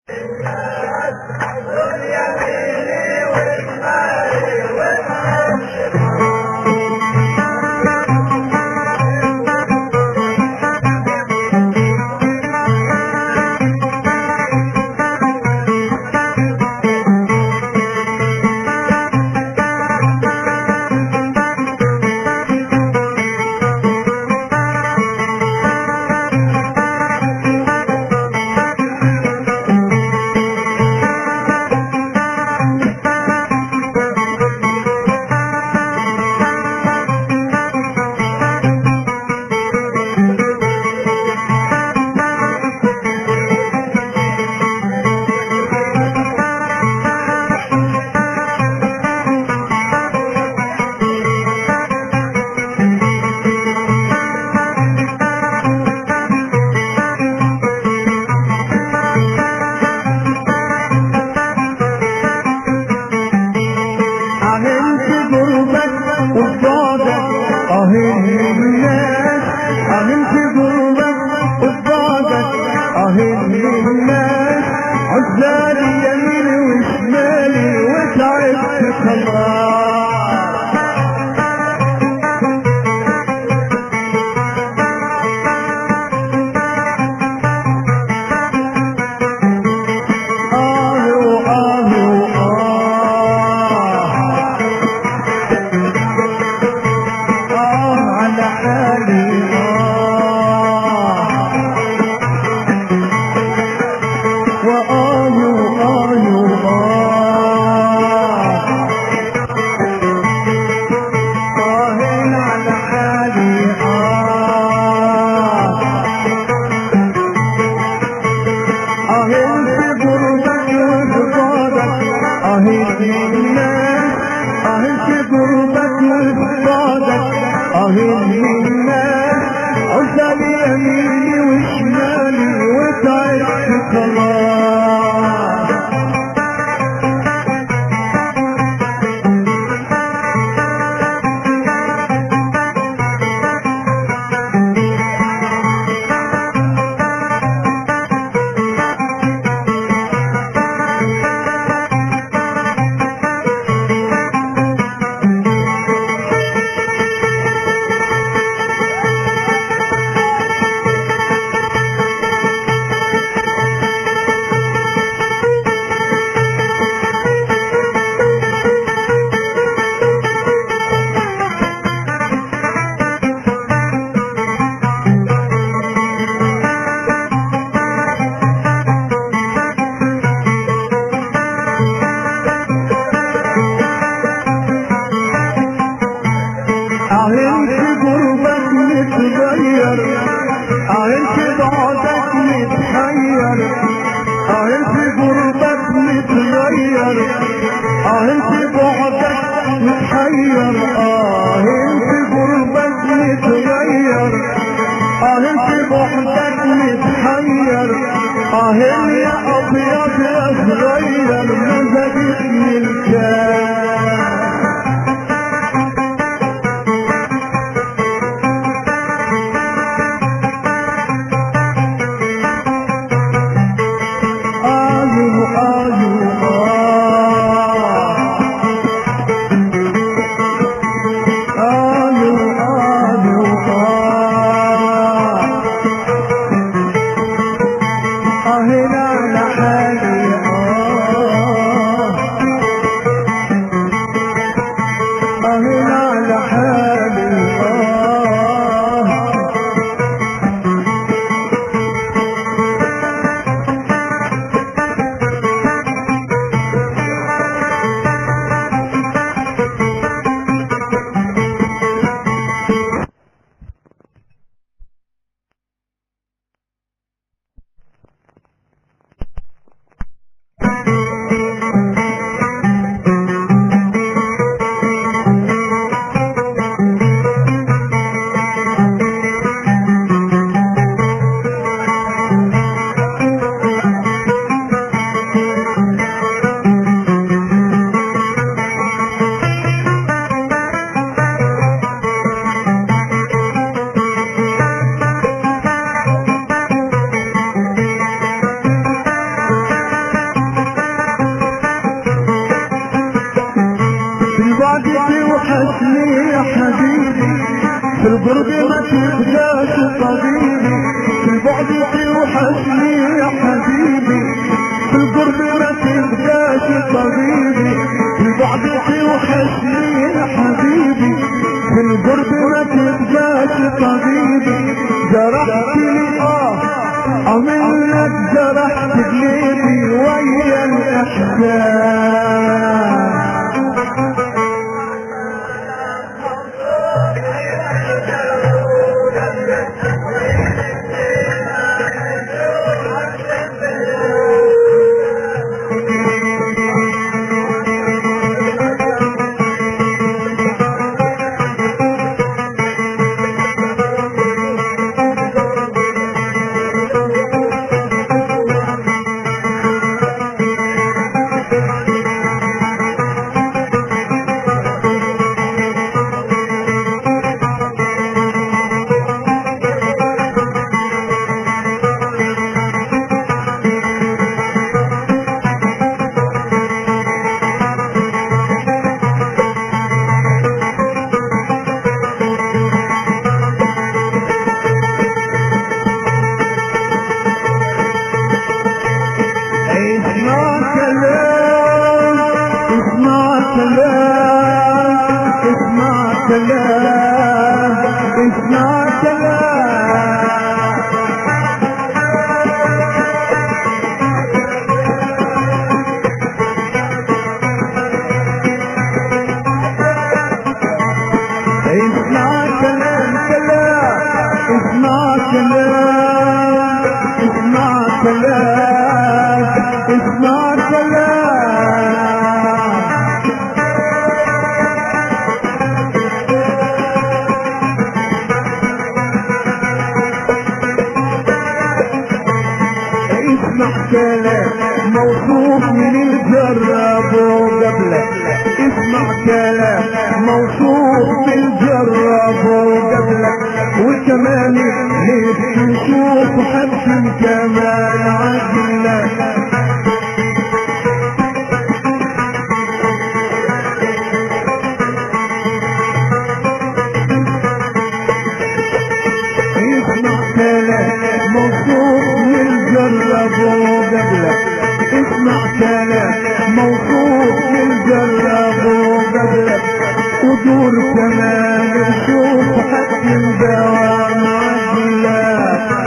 عملت قربك وبعدك اهل الناس عملت قربك وبعدك اهل الناس عزالي يميني وشمالي وتعبت خلاص آه وآه وآه آه على حالي آه وآه وآه وآه آه على حالي آه أهل في قربك وفقادك أهل الناس أهل في قربك وفقادك أهل الناس عزل يميني وشمالي وتعبت خلاص أهل في قربك متغير أهل في بعدك متحير أهل في قربك متغير أهل في بعدك متحير أهل في قربك متغير أهل في بعدك متحير أهل يا أبيض يا صغير مزاجك ملكان آيو آيو آه آيو آيو آه أهنا على حالي آه القرب ما تبقاش طبيبي في البعد توحشني يا حبيبي في القرب ما تبقاش طبيبي في البعد توحشني يا حبيبي في القرب ما تبقاش طبيبي جرحتني اه عملك جرحت قلبي ويا الاحزان اسمع كلام اسمع كلام اسمع كلام اسمع كلام اسمع كلام كلام اسمع كلام اسمع كلام اسمع كلام اسمع كلام موصوف من الجراب وقبلك اسمع كلام موصوف من الجراب وقبلك وكمان ليش تشوف حد كمان عقلك اسمع كلام موصوف من الجرب وقبلك اسمع كلام موصوف من الجرب وقبلك ودور كمان شوف حد دوام عقلك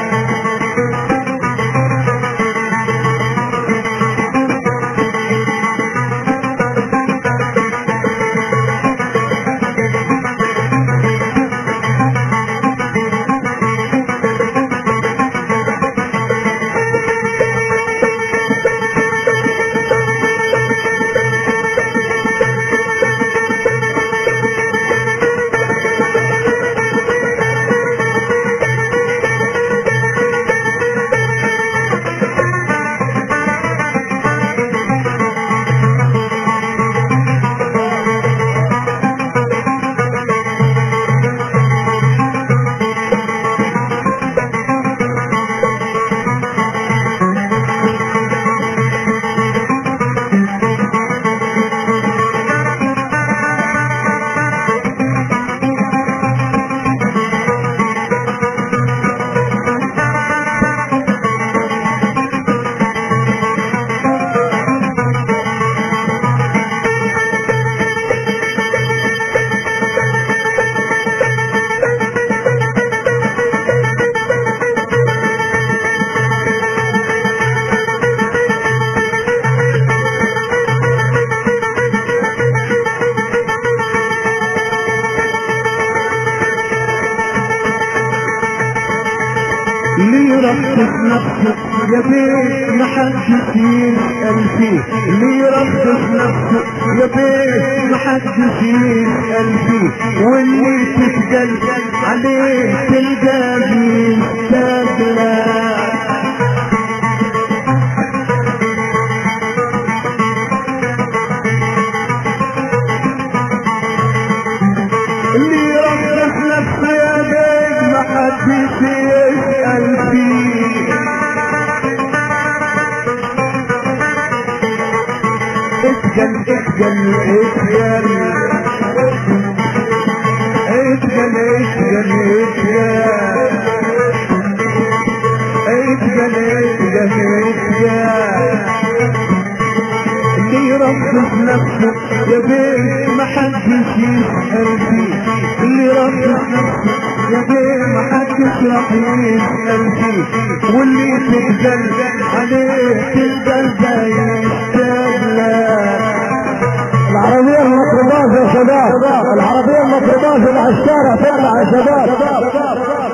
ليه ربط نفسك يا بيه ما حدش يسأل فيه ليه ربط نفسك يا بيه ما حدش يسأل فيه واللي تسأل عليه تلقى بيستقلق اللي يرخص نفسه يا بيه ما حدش يسأل فيه اسجل اسجل اسجل اتقل اتقل اتقل اتقل اتقل اللي يربص نفسه يا بيه ما حدش يسأل فيه اللي يربص نفسه يا بيه ما حدش راح يسأل فيه واللي تتقل عليه تتقل ده يستقلك العربية المطربات يا شباب العربية المطربات اللي على الشارع تطلع يا شباب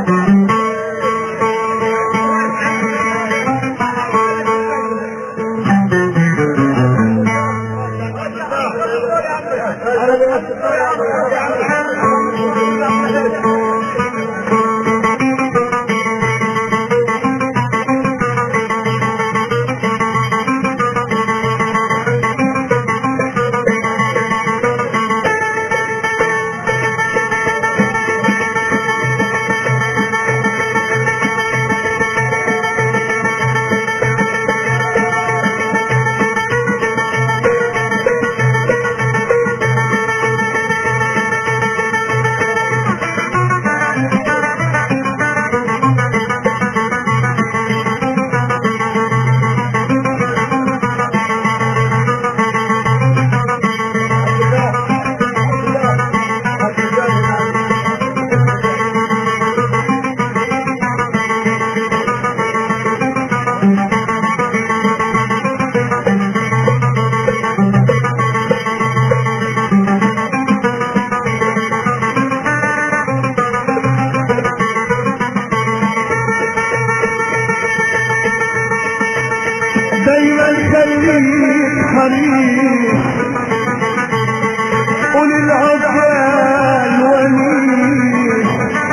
دايما خليك حريص قول العقال ونيس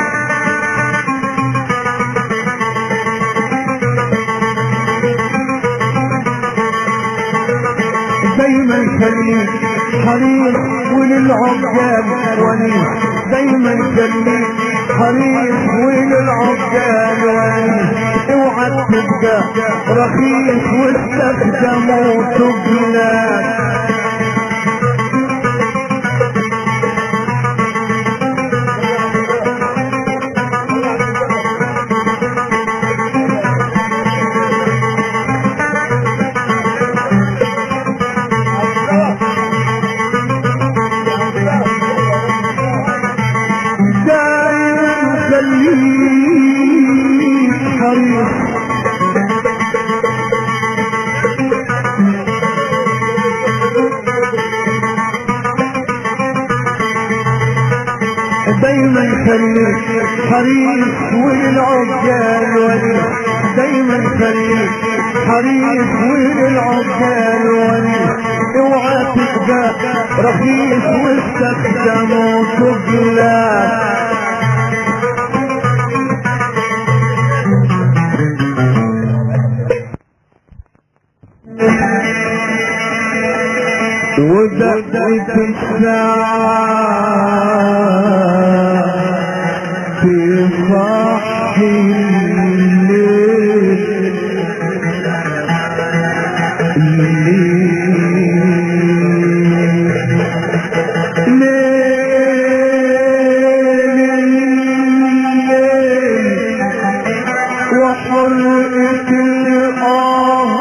دايما خليك حريص وللعقال ونيس دايما خليك حريص وللعقال ونيس اوعى تبقى رخيص واستخدموا تبلاك دايما خليك حريص دايما خليك حريص وللعقال ولي دايما خليك حريص وللعقال ولي اوعى تبقى رخيص واستخدموا تبلاك ودقت الساعة في صح الليل الليل وحرقة الآه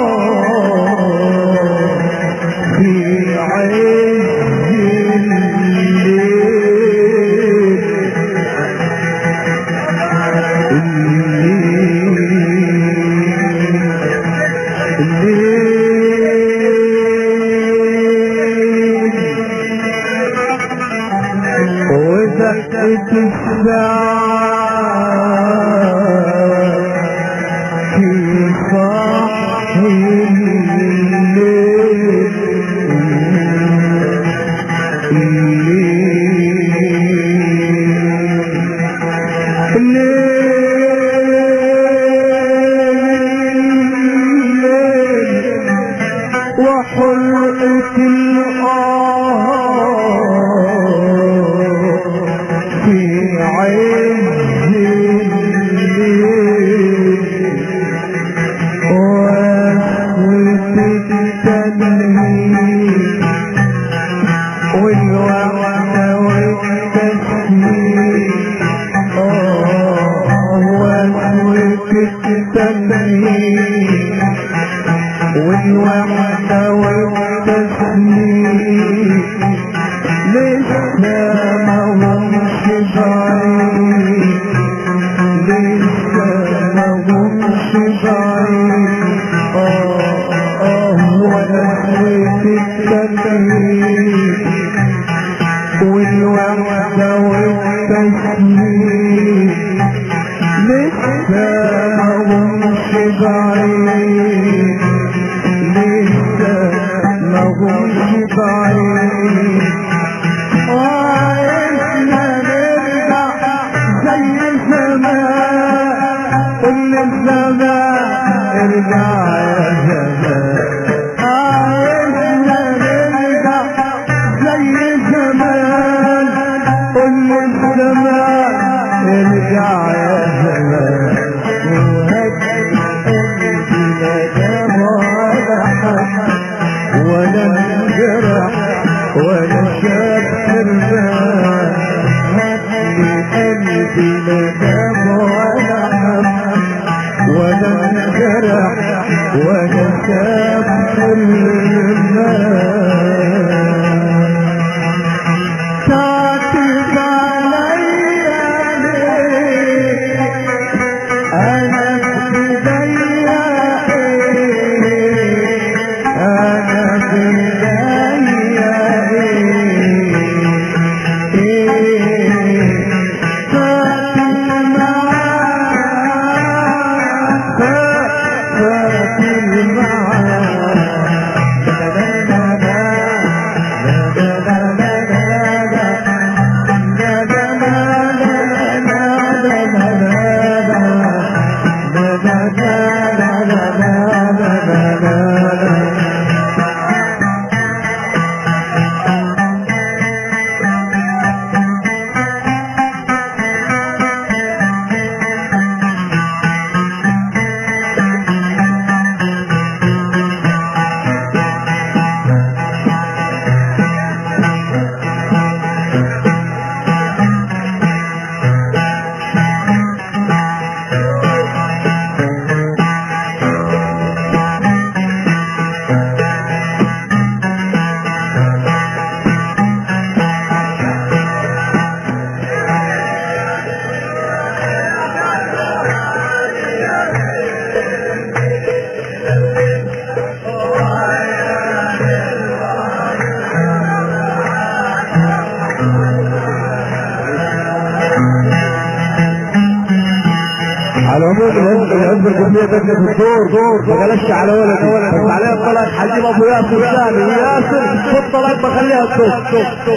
في عز الليل ودقت الساعة في صح وحرقة الآه في عز الليل واسوة التنهيد والوحدة والتسليم والوحدة والتسليم لسه ما همش بعيد لسه ما همش بعيد اه اه ونسوة التكليف والوحدة والتسليم لسه ما همش بعيد لسه ما همش بعيد عايزنا نرجع زي زمان كل الزمان ارجع يا زمان عايزنا نرجع زي زمان كل الزمان ارجع يا زمان ولا انجرح ولا شاب حرمان لقلبي ندم ولا هم ولا انجرح ولا شاب حرمان تعطف عليا ليه انا بدايا انا بدايا على العموم العز العز الجمهورية بدأت الدور دور ما جالش على ولد بس عليها طلعت حبيب ابو ياسر ثاني ياسر خد طلعت بخليها تدور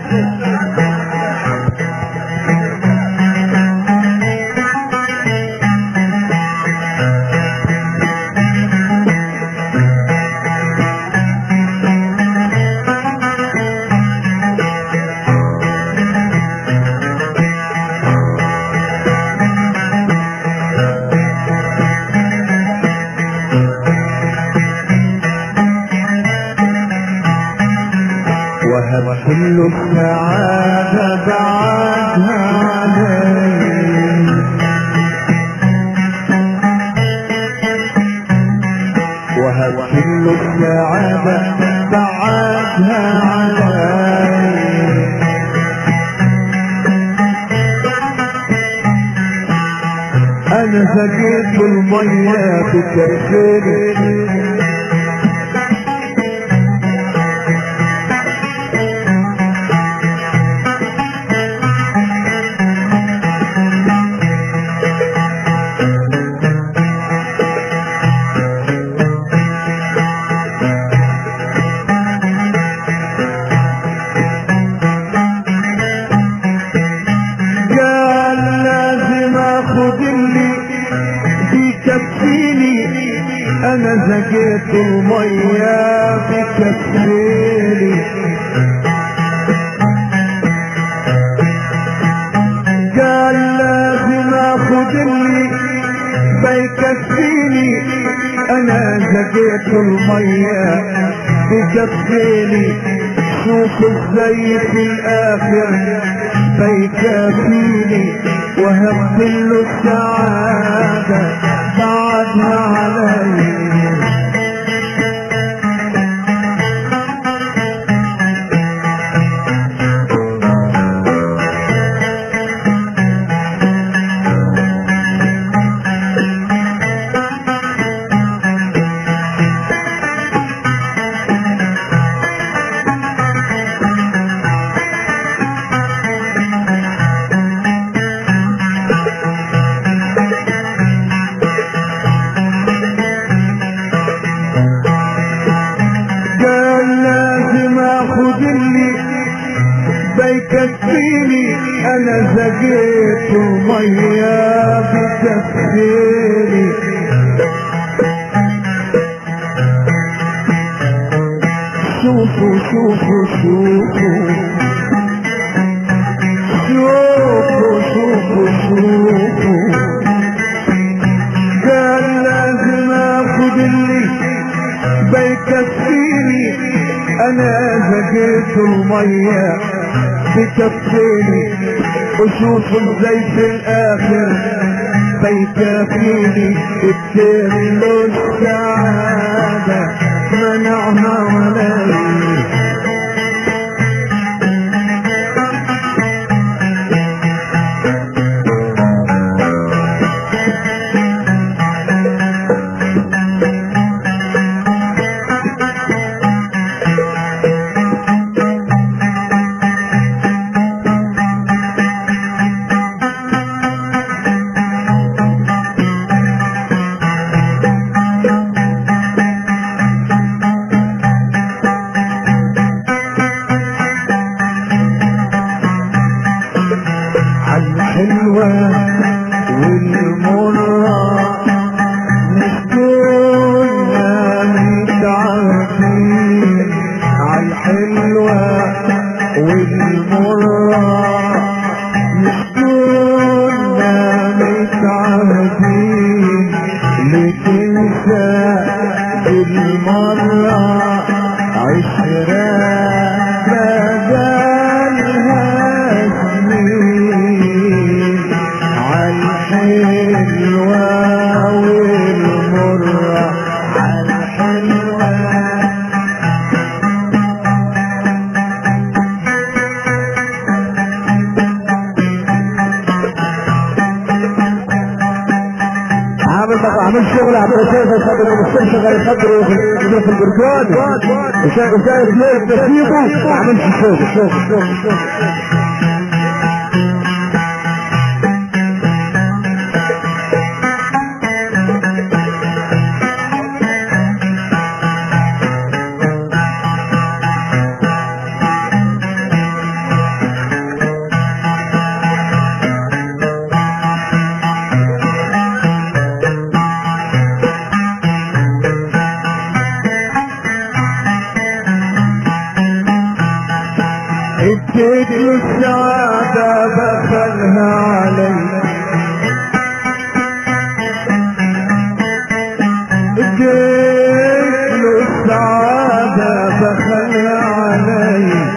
وهب كل السعادة بعدها علي وهب كل السعادة بعدها علي انا سقيت المية في كفيني قال لازم اخد اللي بيكفيني انا زقيت المية بكفيني قال لازم اخد اللي بيكفيني انا زقيت المية بكفيني شوف ازاي في الاخر بيكفيني وهم كل السعادة بعدها علي بيكفيني انا زقيت المية بتكفيني شوفوا شوفوا شوفوا شوفوا شوفوا شوفوا قال لازم اخد اللي بيكفيني انا زقيت المية بكفيني وشوفوا ازاي في الاخر بيكفيني اديت له السعادة منعها علي الحلوة والمرة نسكنها متعافين عالحلوة والمرة نسكنها متعافين لتنسى المرة عشرة بدلها سنين عالحلوة والمرة عالحلوة عامل عامل شغل عبد الرشيد يخدر المستشفى غير يخدر يخدر في البركان وشايف وشايف ليه تسيبه ما عملش شغل شغل شغل شغل اديت له السعادة بخلها علي اديت له السعادة بخلها علي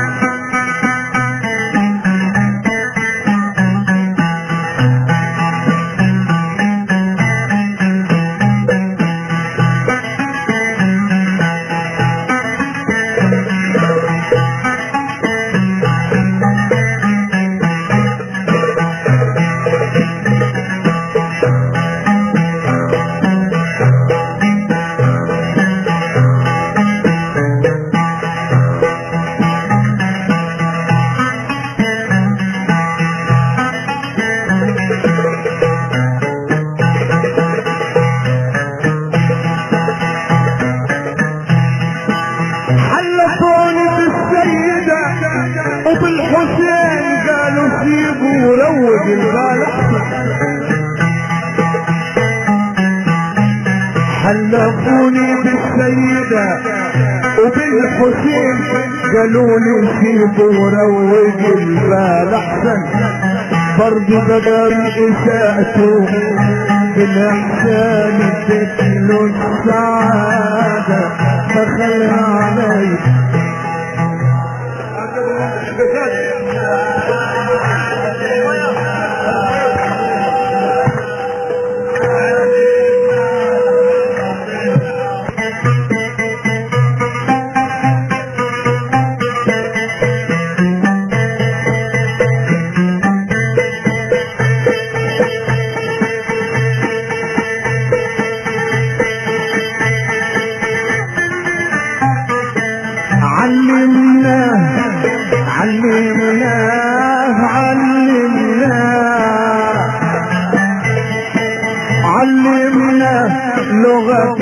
حلفوني بالسيدة وبالحسين قالوا سيبوا وروق البال حلفوني بالسيدة وبالحسين قالوا لي سيبوا وروق البال احسن فرض بدل اساءته بالاحسان اديت له السعادة فخلها علي علمناه علمناه علمناه علمناه لغة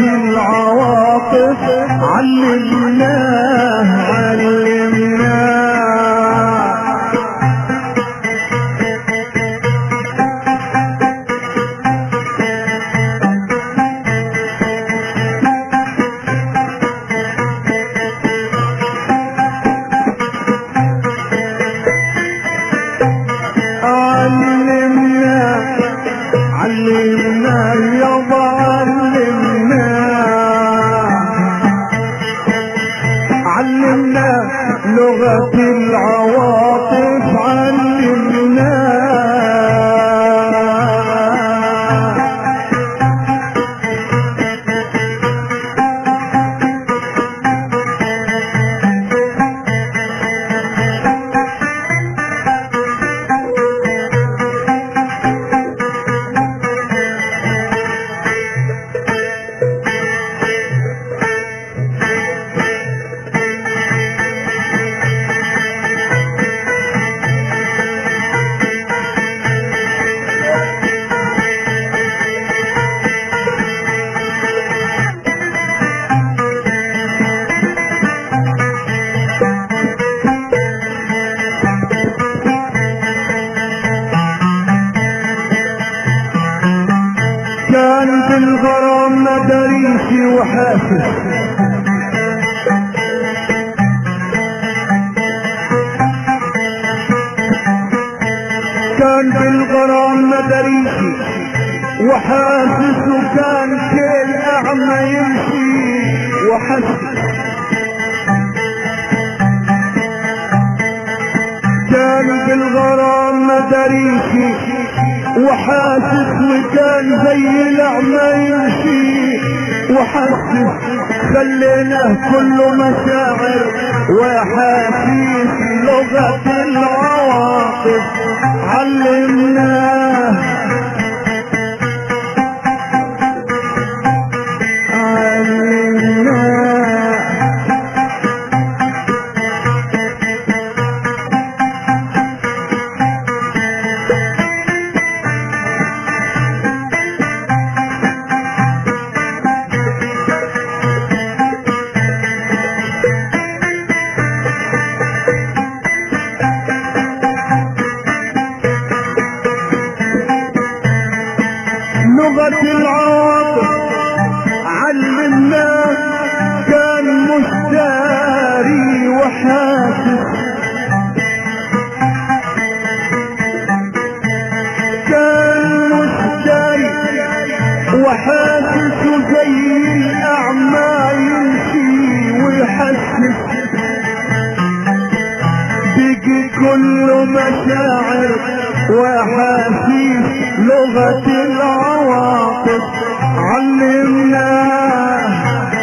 العواطف علمناه علمناه وحاسس كان بالغرام مدريسي وحاسس وكان كل اعمى يمشي وحاسس كان بالغرام مدريسي وحاسس وكان زي الاعمى يمشي وحاسس خليناه كله مشاعر واحاسيس لغة العواطف علمناه علمناه لغة العواطف علمناه كان مشتري وحاسس كان مشتري وحاسس زي الأعمى يمشي ويحسس بيجي كله مشاعر واحاسيس لغة العواطف علمناه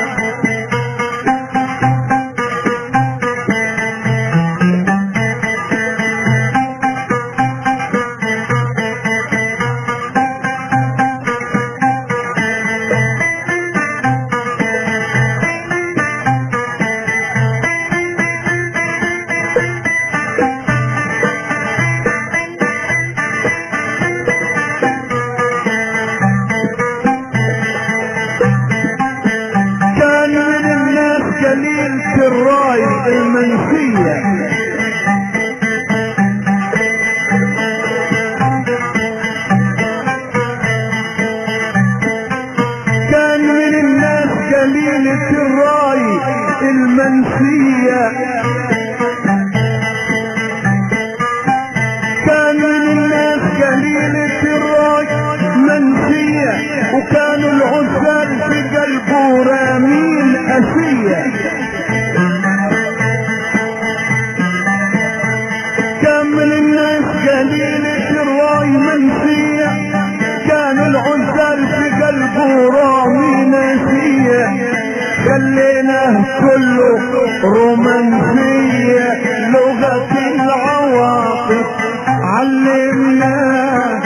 كان من الناس قليلة الراي المنسية كان من الناس قليلة الراي المنسية كان من الناس قليلة الراي منسية وكانوا العزال في قلبه رامين أسية كان من الناس قليلة الراي منسية كانوا العزال في قلبه رامين أسية خليناه كله رومانسية لغة العواطف علمناه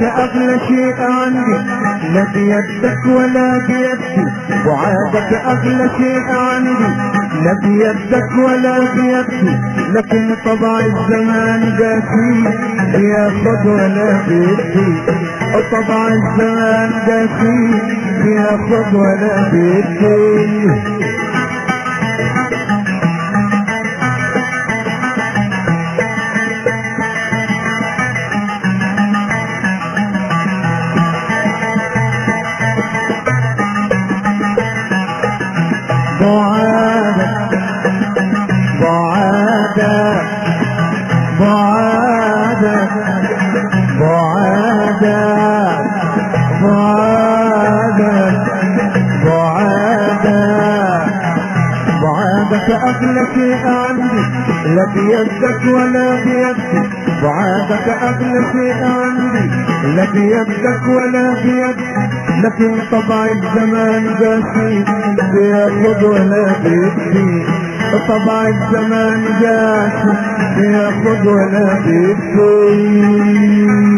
بعادك اغلى شيء عندي لا بيدك ولا بيدي بعادك اغلى شيء عندي لا بيدك ولا بيدي لكن طبع الزمان قاسي بياخد ولا بيدي طبع الزمان قاسي بياخد ولا بيدي بعادك بعادك بعادك بعادك بعادك بعادك بعادك أغلى شيء عندي لا بيدك ولا بيدي بعادك أغلى شيء عندي لا بيدك ولا بيدي لكن طبع الزمان قاسي بياخد ولا بيدي طبع الزمان قاسي بياخد ولا بيدي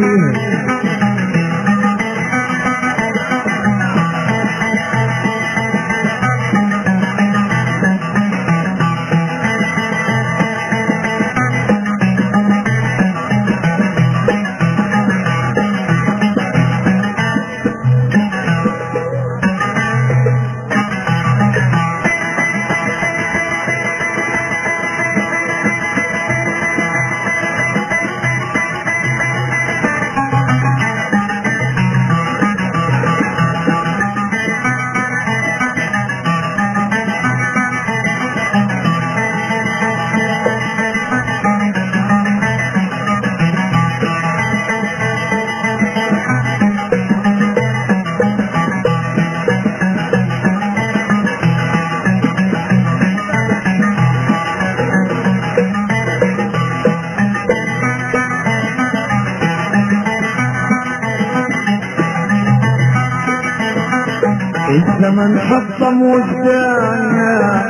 الزمن حطم وجداننا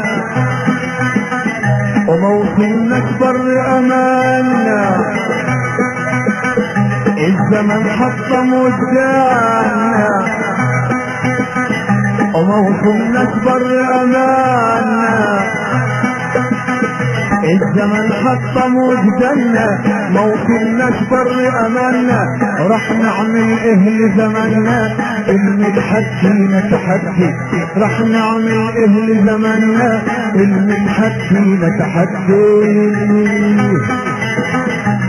وموطن نكبر اماننا الزمن حطم وجداننا وموطن نكبر اماننا الزمن حطم وجدنا موطن نكبر اماننا راح نعمل ايه لزماننا المتحدي نتحدي راح نعمل ايه لزماننا المتحدي نتحدي